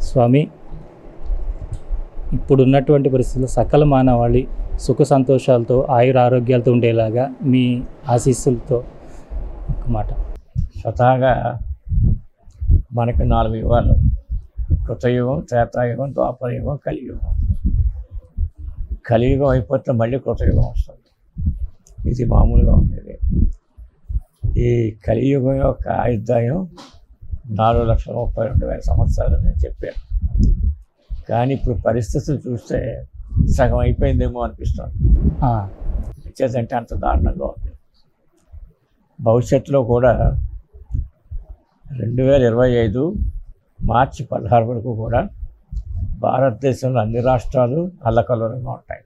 స్వామి ఇప్పుడున్నటువంటి పరిస్థితుల్లో సకల మానవాళి సుఖ సంతోషాలతో ఆయుర ఆరోగ్యాలతో ఉండేలాగా మీ ఆశీస్సులతో ఒక మాట స్వతహాగా మనకి నాలుగు యుగాలు కృతయుగం త్రేతాయుగం ద్వాపరయుగం కలియుగం కలియుగం అయిపోతే మళ్ళీ కృతయుగం వస్తుంది ఇది మామూలుగా ఉండేది ఈ కలియుగం యొక్క ఆయుర్దాయం నాలుగు లక్షల ముప్పై రెండు వేల సంవత్సరాలని చెప్పారు కానీ ఇప్పుడు పరిస్థితులు చూస్తే సగం అయిపోయిందేమో అనిపిస్తుంది ఆ, వచ్చేదంటే అంత దారుణంగా ఉంది భవిష్యత్తులో కూడా రెండు వేల ఇరవై ఐదు మార్చి పదహారు వరకు కూడా భారతదేశంలో అన్ని రాష్ట్రాలు అల్లకల్లోలంగా ఉంటాయి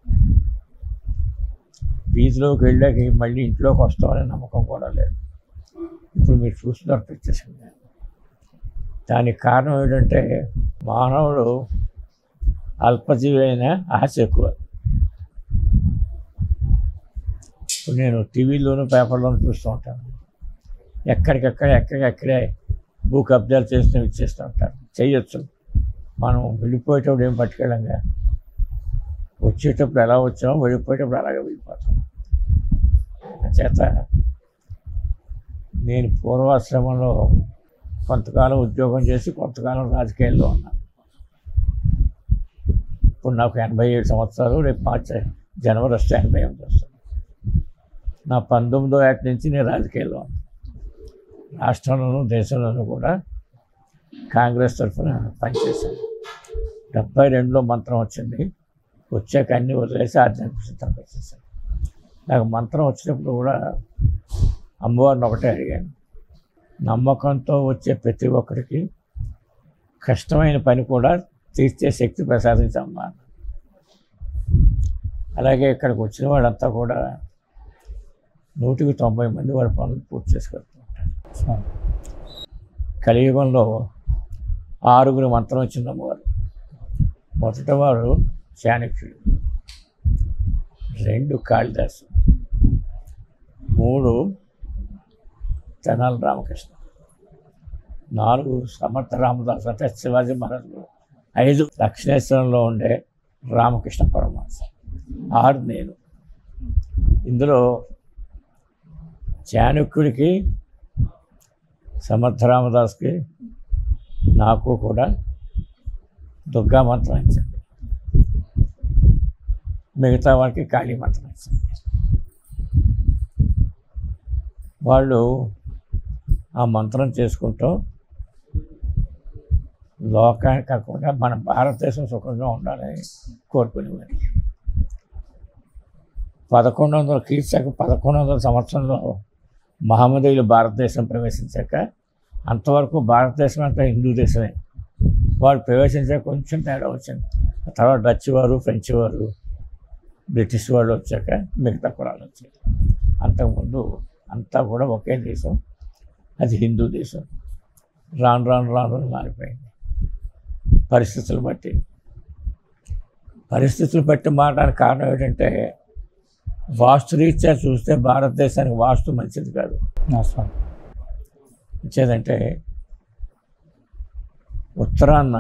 వీధిలోకి వెళ్ళాక మళ్ళీ ఇంట్లోకి వస్తామనే నమ్మకం కూడా లేదు ఇప్పుడు మీరు చూస్తున్నారు ప్రత్యక్షంగా దానికి కారణం ఏంటంటే మానవుడు అల్పజీవి అయినా ఆశ ఎక్కువ ఇప్పుడు నేను టీవీలోను పేపర్లోను చూస్తూ ఉంటాను ఎక్కడికక్కడ ఎక్కడికక్కడే భూ కబ్జాలు చేస్తూ ఇచ్చేస్తూ ఉంటారు చేయొచ్చు మనం వెళ్ళిపోయేటప్పుడు ఏం పట్టుకెళ్ళంగా వచ్చేటప్పుడు ఎలా వచ్చామో వెళ్ళిపోయేటప్పుడు అలాగే వెళ్ళిపోతాం చేత నేను పూర్వాశ్రమంలో కొంతకాలం ఉద్యోగం చేసి కొంతకాలం రాజకీయాల్లో ఉన్నాను ఇప్పుడు నాకు ఎనభై ఏడు సంవత్సరాలు రేపు మార్చి జనవరి వస్తే ఎనభై ఎనిమిది వస్తుంది నా పంతొమ్మిదో ఏట నుంచి నేను రాజకీయాల్లో ఉన్నాను రాష్ట్రంలోనూ దేశంలోనూ కూడా కాంగ్రెస్ తరఫున పనిచేశాను డెబ్బై రెండులో మంత్రం వచ్చింది వచ్చాక అన్ని వదిలేసి ఆధ్యాత్మిక సిద్ధాంతం వచ్చేసాను నాకు మంత్రం వచ్చినప్పుడు కూడా అమ్మవారిని ఒకటే అడిగాను నమ్మకంతో వచ్చే ప్రతి ఒక్కరికి కష్టమైన పని కూడా తీర్చే శక్తి ప్రసాదించమ్మా అన్నాను. అలాగే ఇక్కడికి వచ్చిన వాళ్ళంతా కూడా నూటికి తొంభై మంది వాళ్ళ పనులు పూర్తి చేసుకెళ్తుంటారు స్వామి కలియుగంలో ఆరుగురు మంత్రం వచ్చింది అమ్మవారు మొదట వారు చాణక్యుడు రెండు కాళిదాసు మూడు తెనాలి రామకృష్ణ నాలుగు సమర్థ రామదాస్ అంటే శివాజీ మహారాజు ఐదు దక్షిణేశ్వరంలో ఉండే రామకృష్ణ పరమహంస ఆరు నేను ఇందులో చాణక్యుడికి సమర్థ రామదాస్కి నాకు కూడా దుర్గా మంత్రం ఇచ్చింది మిగతా వాళ్ళకి కాళీ మంత్రం ఇచ్చింది వాళ్ళు ఆ మంత్రం చేసుకుంటూ లోకానికి కాకుండా మన భారతదేశం సుఖంగా ఉండాలని కోరుకునేవారు పదకొండు వందల కీర్చక పదకొండు వందల సంవత్సరంలో మహమ్మదీయులు భారతదేశం ప్రవేశించాక అంతవరకు భారతదేశం అంతా హిందూ దేశమే వాళ్ళు ప్రవేశించాక కొంచెం తేడా వచ్చింది ఆ తర్వాత డచ్ వారు ఫ్రెంచ్ వారు బ్రిటిష్ వాళ్ళు వచ్చాక మిగతా కులాలు వచ్చాయి అంతకుముందు అంతా కూడా ఒకే దేశం అది హిందూ దేశం రాను రాను రాను రాను మారిపోయింది పరిస్థితులు బట్టి పరిస్థితులు బట్టి మారడానికి కారణం ఏంటంటే వాస్తురీత్యా చూస్తే భారతదేశానికి వాస్తు మంచిది కాదు నా స్వామి ఇచ్చేదంటే ఉత్తరాన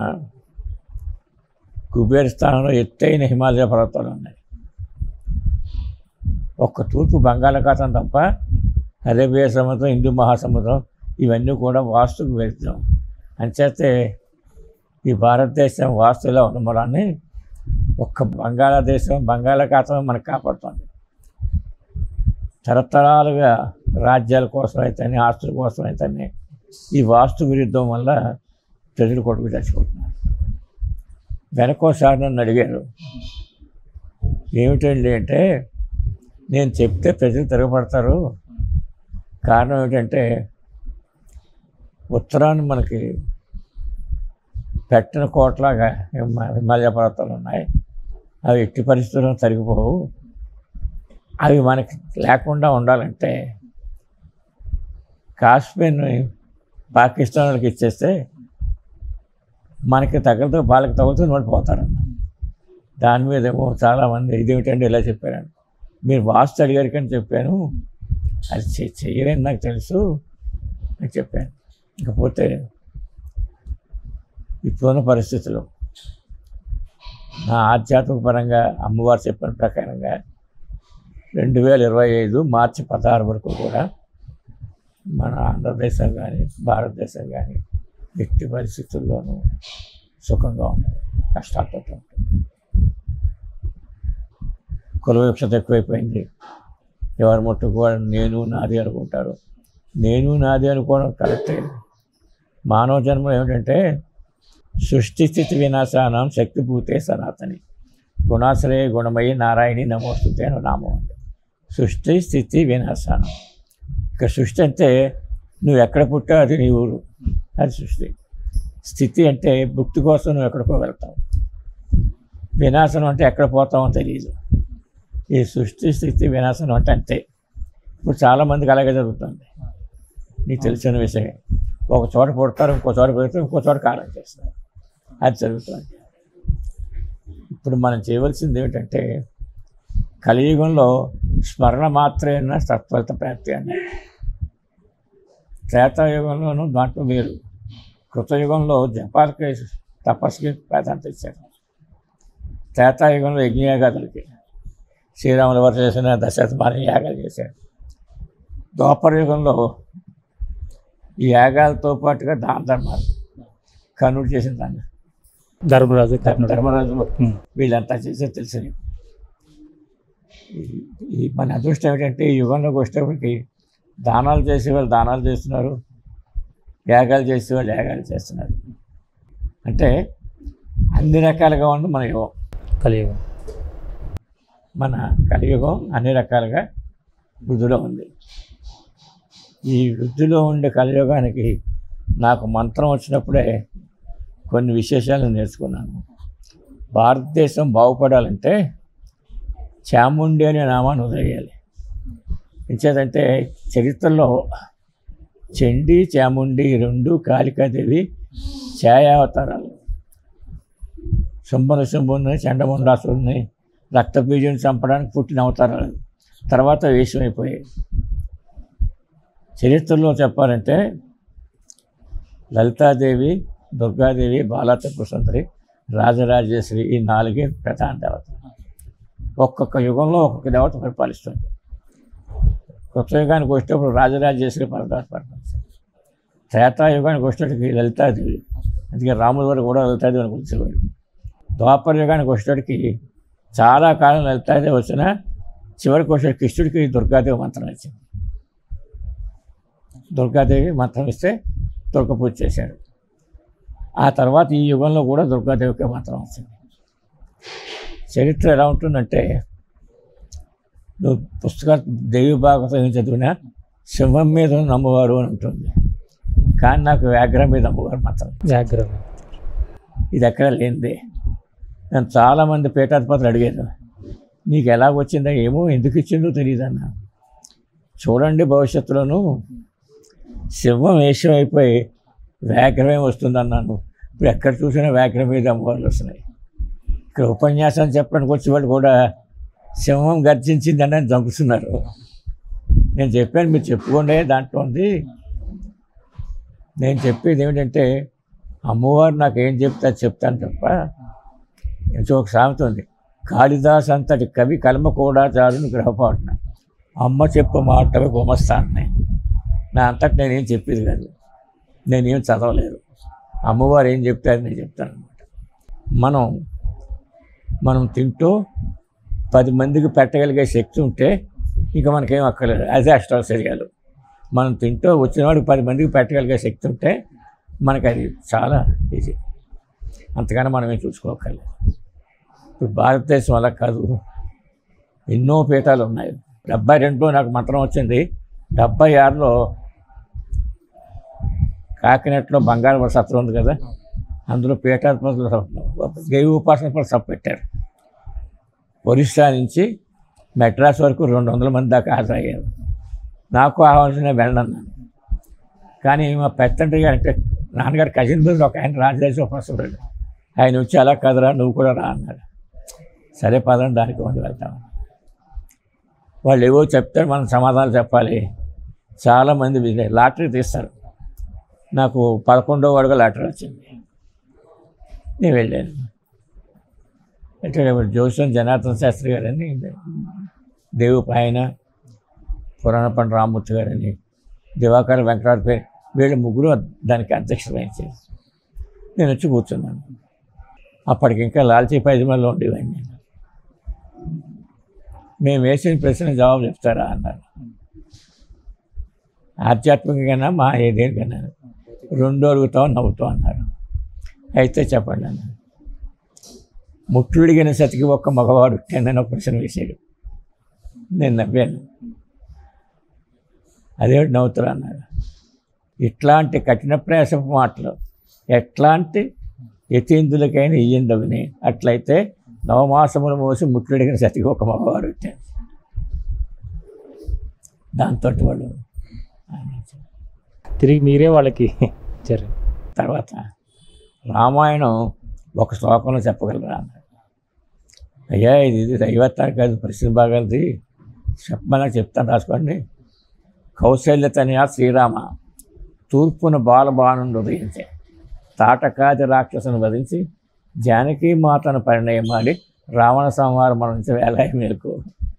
కుబేర్ స్థానంలో ఎత్తైన హిమాలయ పర్వతాలు ఉన్నాయి ఒక్క తూర్పు బంగాళాఖాతం తప్ప అరేబియా సముద్రం హిందూ మహాసముద్రం ఇవన్నీ కూడా వాస్తుకు వెళ్తాం అంచేతే ఈ భారతదేశం వాస్తులో ఉన్న మూలాన్ని ఒక్క బంగాళాదేశం బంగాళాఖాతం మనకు కాపాడుతుంది తరతరాలుగా రాజ్యాల కోసం అయితేనే ఆస్తుల కోసం అయితేనే ఈ వాస్తు విరుద్ధం వల్ల ప్రజలు కొడుకు చచ్చిపోతున్నారు వెనకోసారి నన్ను అడిగారు ఏమిటండి అంటే నేను చెప్తే ప్రజలు తిరగబడతారు కారణం ఏమిటంటే ఉత్తరాన్ని మనకి పెట్టిన కోట్లాగా హిమ- హిమాలయ పర్వతాలు ఉన్నాయి అవి ఎట్టి పరిస్థితుల్లో తరిగిపోవు అవి మనకి లేకుండా ఉండాలంటే కాశ్మీర్ని పాకిస్తాన్ వాళ్ళకి ఇచ్చేస్తే మనకి తగలతో వాళ్ళకి తగులుతుంది వాళ్ళు పోతారన్న దాని మీద ఏమో చాలామంది ఇదేమిటండి ఇలా చెప్పారని మీరు వాస్తు అడిగారు కానీ చెప్పాను అది చె- చెయ్యలేని నాకు తెలుసు అని చెప్పాను ఇకపోతే ఇప్పుడున్న పరిస్థితులు నా ఆధ్యాత్మిక పరంగా అమ్మవారు చెప్పిన ప్రకారంగా రెండు వేల ఇరవై ఐదు మార్చి పదహారు వరకు కూడా మన ఆంధ్రదేశం కానీ భారతదేశం కానీ ఎట్టి పరిస్థితుల్లోనూ సుఖంగా ఉంటుంది కష్టాలతో ఉంటుంది కుల వివక్షత ఎక్కువైపోయింది ఎవరి మట్టుకు వాళ్ళు నేను నాది అనుకుంటారు నేను నాది అనుకోవడం కరెక్టే మానవ జన్మ ఏమిటంటే సృష్టి స్థితి వినాశానం శక్తిభూతే సనాతని గుణాశ్రయ గుణమయ్యి నారాయణి నమోస్తుతే అని నామం అండి సృష్టి స్థితి వినాశానం ఇక సృష్టి అంటే నువ్వు ఎక్కడ పుట్టావు అది నీ ఊరు అది సృష్టి స్థితి అంటే భక్తి కోసం నువ్వు ఎక్కడికో వెళ్తావు వినాశనం అంటే ఎక్కడ పోతావో తెలియదు ఈ సృష్టి స్థితి వినాశనం అంటే అంతే ఇప్పుడు చాలామందికి అలాగే జరుగుతుంది నీకు తెలిసిన విషయం ఒక చోట పుడతారు ఇంకో చోట పెడతారు ఇంకో చోట కాలం చేస్తారు అది జరుగుతుంది ఇప్పుడు మనం చేయవలసింది ఏమిటంటే కలియుగంలో స్మరణ మాత్రమే సత్ఫలిత ప్రాప్తి అన్నాయి త్రేతాయుగంలోనూ దాంట్లో వేరు కృతయుగంలో జపాలకి తపస్సుకి ప్రాధాన్యత ఇచ్చారు త్రేతాయుగంలో యజ్ఞయాగాదులకి శ్రీరాముల వారు చేసిన దశరథమాన యాగాలు చేశారు ద్వాపర యుగంలో ఈ యాగాలతో పాటుగా దాన ధర్మాలు కర్ణుడు చేసిన దాన్ని ధర్మరాజు కర్ణుడు ధర్మరాజు ఉమ్. వీళ్ళంతా చేసే తెలిసి ఈ మన అదృష్టం ఏంటంటే ఈ యుగంలోకి వచ్చేటప్పటికి దానాలు చేసే వాళ్ళు దానాలు చేస్తున్నారు యాగాలు చేసే వాళ్ళు యాగాలు చేస్తున్నారు అంటే అన్ని రకాలుగా ఉంది మన యుగం కలియుగం మన కలియుగం అన్ని రకాలుగా వృద్ధిలో ఉంది ఈ వృద్ధిలో ఉండే కలియుగానికి నాకు మంత్రం వచ్చినప్పుడే కొన్ని విశేషాలు నేర్చుకున్నాను భారతదేశం బాగుపడాలంటే చాముండి అనే నామాన్ని వదిలేయాలి ఎంచేదంటే చరిత్రలో చండి చాముండి ఈ రెండు కాళికాదేవి ఛాయావతారాలు శంభన శంభుని చండముండాసుని రక్తబీజుని చంపడానికి పుట్టిన అవతారాలు తర్వాత వేషమైపోయాయి చరిత్రలో చెప్పాలంటే లలితాదేవి దుర్గాదేవి బాలాత్రిపుర సుందరి రాజరాజేశ్వరి ఈ నాలుగే ప్రధాన దేవత ఒక్కొక్క యుగంలో ఒక్కొక్క దేవత పరిపాలిస్తుంది కొత్త యుగానికి వచ్చేటప్పుడు రాజరాజేశ్వరి పరదాత పరిపాలిస్తుంది త్రేతాయుగానికి వచ్చేటికి లలితాదేవి అందుకే రాముల వారు కూడా లలితాదేవి అని పిలిచేవాడు ద్వాపర యుగానికి వచ్చేటికి చాలా కాలం లలితాదేవి వచ్చిన చివరికి వచ్చే కృష్ణుడికి దుర్గాదేవి మంత్రం ఇచ్చింది దుర్గాదేవి మంత్రం ఇస్తే దుర్గ పూజ చేశాడు ఆ తర్వాత ఈ యుగంలో కూడా దుర్గాదేవికి మంత్రం వచ్చింది చరిత్ర ఎలా ఉంటుందంటే నువ్వు పుస్తకాలు దేవి భాగవతం ఏం చదివినా సింహం మీద ఉన్న అమ్మవారు అని ఉంటుంది కానీ నాకు వ్యాఘ్రం మీద అమ్మవారు మాత్రం వ్యాఘ్రం ఇది ఎక్కడ లేనిదే నన్ను చాలామంది పీఠాధిపతులు అడిగారు నీకు ఎలా వచ్చిందో ఏమో ఎందుకు ఇచ్చిందో తెలియదు అన్న చూడండి భవిష్యత్తులోనూ సింహం వేషం అయిపోయి వ్యాఘ్రమే వస్తుందన్నాను ఇప్పుడు ఎక్కడ చూసినా వ్యాఘ్రం మీద అమ్మవాళ్ళు వస్తున్నాయి ఇక్కడ ఉపన్యాసం చెప్పడానికి వచ్చే వాళ్ళు కూడా సింహం గర్జించిందని అని చంపుతున్నారు నేను చెప్పాను మీరు చెప్పుకోండి దాంట్లో ఉంది నేను చెప్పేది ఏమిటంటే అమ్మవారు నాకు ఏం చెప్తా చెప్తాను తప్ప ఎంతో ఒక సామెత ఉంది కాళిదాస్ అంతటి కవి కలమ కూడా చాలుని గ్రహపాటున అమ్మ చెప్పు మాటవి గుమస్తాను నా అంతటి నేనేం చెప్పేది కాదు నేనేం చదవలేదు అమ్మవారు ఏం చెప్తారు నేను చెప్తాను అనమాట మనం మనం తింటూ పది మందికి పెట్టగలిగే శక్తి ఉంటే ఇంకా మనకేం అక్కర్లేదు అదే అష్టాశ్చర్యాలు మనం తింటూ వచ్చిన వాడికి పది మందికి పెట్టగలిగే శక్తి ఉంటే మనకి అది చాలా ఈజీ అంతకన్నా మనం ఏం చూసుకోకర్లేదు ఇప్పుడు భారతదేశం అలా కాదు ఎన్నో పీఠాలు ఉన్నాయి డెబ్బై రెండులో నాకు మంత్రం వచ్చింది డెబ్బై ఆరులో కాకినాడలో బంగారు సత్రం ఉంది కదా అందులో పీఠాధిపతులు దేవి ఉపాసన కూడా సభ పెట్టారు ఒరిస్సా నుంచి మెడ్రాస్ వరకు రెండు వందల మంది దాకా హాజరయ్యారు నాకు ఆహ్వానించిన వెళ్ళన్నాను కానీ మా పెత్తండ్రి గారు అంటే నాన్నగారు కజిన్ బ్రదర్ ఒక ఆయన రాజరాజ ఉపాసకుడు ఆయన వచ్చి అలా కదరా నువ్వు కూడా రా అన్నాడు సరే పదండి దానికి వండి వెళ్తాం వాళ్ళు ఏవో చెప్తారు మనం సమాధానాలు చెప్పాలి చాలామంది వీళ్ళే లాటరీ తీస్తారు నాకు పదకొండో వాడుగా లాటరీ వచ్చింది నేను వెళ్ళాను అంటే ఇప్పుడు జోసన్ జనార్దన శాస్త్రి గారని దేవు ఆయన పురాణ పండు రామూర్తి గారని దివాకర్ వెంకటాడు పేరు వీళ్ళు ముగ్గురు దానికి అధ్యక్షత వహించారు నేను వచ్చి కూర్చున్నాను అప్పటికి ఇంకా లాల్చీ పైజమాలో ఉండేవాడిని నేను మేము వేసిన ప్రశ్న జవాబు చెప్తారా అన్నారు ఆధ్యాత్మికంగా మా ఏదేనికన్నా రెండు అడుగుతాం నవ్వుతాం అన్నారు అయితే చెప్పండి అన్నారు ముట్టుడిగిన సతికి ఒక్క మగవాడు కిందన ఒక ప్రశ్న వేసాడు నేను నవ్వాను అదే నవ్వుతారు అన్నారు ఇట్లాంటి కఠిన ప్రయాసపు మాటలు ఎట్లాంటి యతీందులకైనా ఇయ్యందవిని అట్లయితే నవమాసములు మోసి ముట్టుడిగిన సతికి ఒక మగవాడు వచ్చాడు దాంతో వాళ్ళు ఆనందించారు. తిరిగి మీరే వాళ్ళకి ఇచ్చారు తర్వాత రామాయణం ఒక శ్లోకంలో చెప్పగలరా అన్నాడు అయ్యా ఇది ఇది దైవత్తానికి కాదు పరిస్థితి బాగాది చెప్పమని చెప్తాను రాసుకోండి కౌశల్య తనయా శ్రీరామ తూర్పున బాలబాణుడు ఉదయించే తాటకాది రాక్షసును వధించి జానకీ మాతను పరిణయమాడి రావణ సంహారం నుంచి వేలాయి మేరకు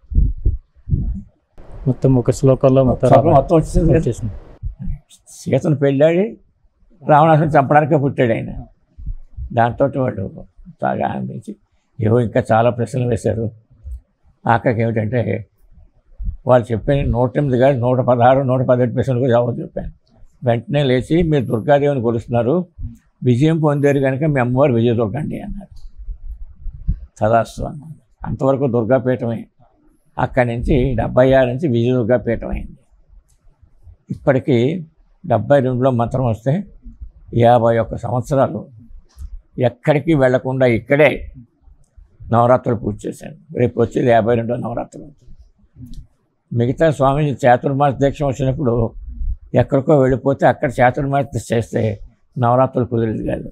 మొత్తం ఒక శ్లోకంలో మొత్తం శ్లోకం మొత్తం వచ్చేసింది కదా. వచ్చేసింది సీతను పెళ్ళాడి రావణాసుని చంపడానికే పుట్టాడు ఆయన దాంతో వాడు బాగా ఆనందించి ఏవో ఇంకా చాలా ప్రశ్నలు వేశారు ఆఖరికి ఏమిటంటే వాళ్ళు చెప్పిన నూట ఎనిమిది కాదు నూట పదహారు నూట పదిహేడు ప్రశ్నలకు జవాబు చెప్పాను వెంటనే లేచి మీరు దుర్గాదేవిని కొలుస్తున్నారు విజయం పొందారు కనుక మీ అమ్మవారు విజయ దుర్గండి అన్నారు తదాస్తు అన్నారు అంతవరకు దుర్గాపీఠమే అక్కడి నుంచి డెబ్బై ఆరు నుంచి విజయ దుర్గాపీఠం అయింది ఇప్పటికీ డెబ్బై రెండులో మంత్రం వస్తే యాభై ఒక్క సంవత్సరాలు ఎక్కడికి వెళ్లకుండా ఇక్కడే నవరాత్రులు పూజ చేశాను రేపు వచ్చేది యాభై రెండో నవరాత్రులు మిగతా స్వామీజీ చాతుర్మాస దీక్ష వచ్చినప్పుడు ఎక్కడికో వెళ్ళిపోతే అక్కడ చాతుర్మాస దీక్ష చేస్తే నవరాత్రులు కుదిరేది కాదు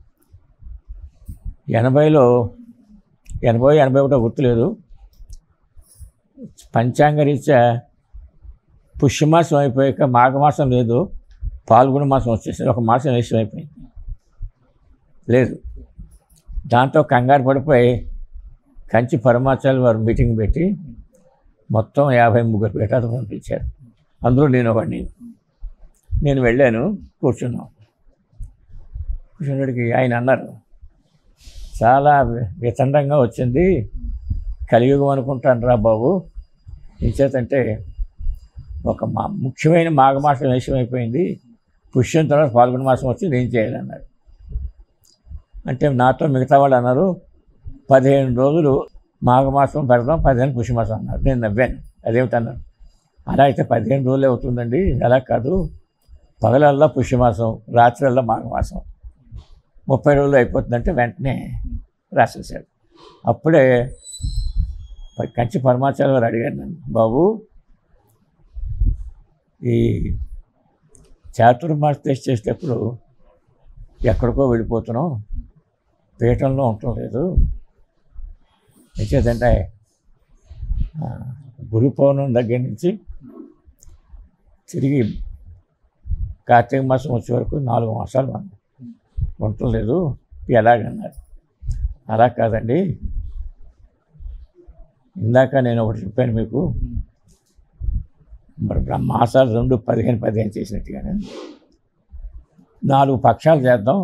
ఎనభైలో ఎనభై ఎనభై ఒకటో గుర్తులేదు పంచాంగరీత్యా పుష్యమాసం అయిపోయాక మాఘమాసం లేదు పాల్గొన మాసం వచ్చేసింది ఒక మాసం వేస్ట్ అయిపోయింది లేదు దాంతో కంగారు పడిపోయి కంచి పరమాచార్య వారు మీటింగ్ పెట్టి మొత్తం యాభై ముగ్గురు పీఠాలు పంపించారు అందులో నేను ఒకడిని నేను వెళ్ళాను కూర్చున్నాం కూర్చున్నడికి ఆయన అన్నారు చాలా వి- వితండంగా వచ్చింది కలియుగం అనుకుంటాను రా బాబు ఇంచేతంటే ఒక మా ముఖ్యమైన మాఘమాసం వేషం అయిపోయింది పుష్యం తర్వాత పాల్గొన మాసం వచ్చి నేను చేయాలన్నాడు అంటే నాతో మిగతా వాళ్ళు అన్నారు పదిహేను రోజులు మాఘమాసం పెడదాం పదిహేను పుష్యమాసం అన్నారు నేను నవ్వాను అదేమిటన్నారు అలా అయితే పదిహేను రోజులే అవుతుందండి అలా కాదు పగలల్లా పుష్యమాసం రాత్రల్లా మాఘమాసం ముప్పై రోజులు అయిపోతుందంటే వెంటనే రాసేసాడు అప్పుడే ప- కంచి పరమాచార్య వారు అడిగారు నన్ను బాబు ఈ చాతుర్మాస టెస్ట్ చేసేటప్పుడు ఎక్కడికో వెళ్ళిపోతున్నాం పీఠంలో ఉండటం లేదు నిశ్చేతంటే గురు పౌర్ణమి దగ్గర నుంచి తిరిగి కార్తీక మాసం వచ్చే వరకు నాలుగు మాసాలు మనం ఉండటం లేదు ఎలాగన్నారు అలా కాదండి ఇందాక నేను ఒకటి చెప్పాను మీకు మరి బ్ర- మాసాలు రెండు పదిహేను పదిహేను చేసినట్టుగానే నాలుగు పక్షాలు చేద్దాం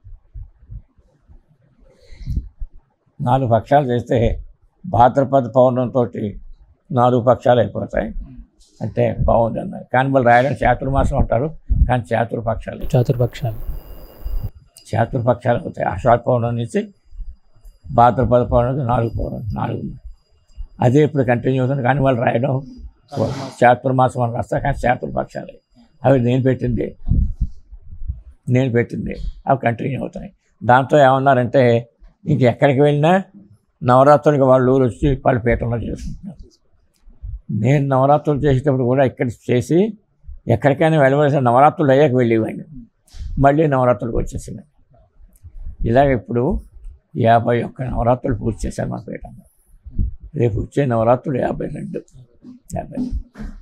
నాలుగు పక్షాలు చేస్తే భాద్రపద పౌర్ణంతో నాలుగు పక్షాలు అయిపోతాయి అంటే బాగుంది అన్నారు కానీ వాళ్ళు రాయడం చాతుర్మాసం అంటారు కానీ చాతుర్పక్షాలు చాతుర్పక్షాలు చాతుర్పక్షాలు అవుతాయి ఆషాఢ పౌర్ణం నుంచి భాద్రపద పౌర్ణం నాలుగు పౌర్ణం నాలుగు అదే ఇప్పుడు కంటిన్యూ అవుతుంది కానీ వాళ్ళు రాయడం చాతుర్మాసం అని రాస్తారు కానీ చాతుర్పక్షాలే అవి నేను పెట్టింది నేను పెట్టింది అవి కంటిన్యూ అవుతాయి దాంతో ఏమన్నారంటే ఇంక ఎక్కడికి వెళ్ళినా నవరాత్రులకి వాళ్ళు ఊరు వచ్చి వాళ్ళు పీఠంలో చేసుకుంటున్నారు నేను నవరాత్రులు చేసేటప్పుడు కూడా ఇక్కడ చేసి ఎక్కడికైనా వెళ్ళవలసిన నవరాత్రులు అయ్యాక వెళ్ళేవాడిని మళ్ళీ నవరాత్రులకు వచ్చేసింది ఇలాగ ఇప్పుడు యాభై ఒక్క నవరాత్రులు పూర్తి చేశాను మా పీఠంలో రేపు వచ్చే నవరాత్రులు యాభై రెండు యాభై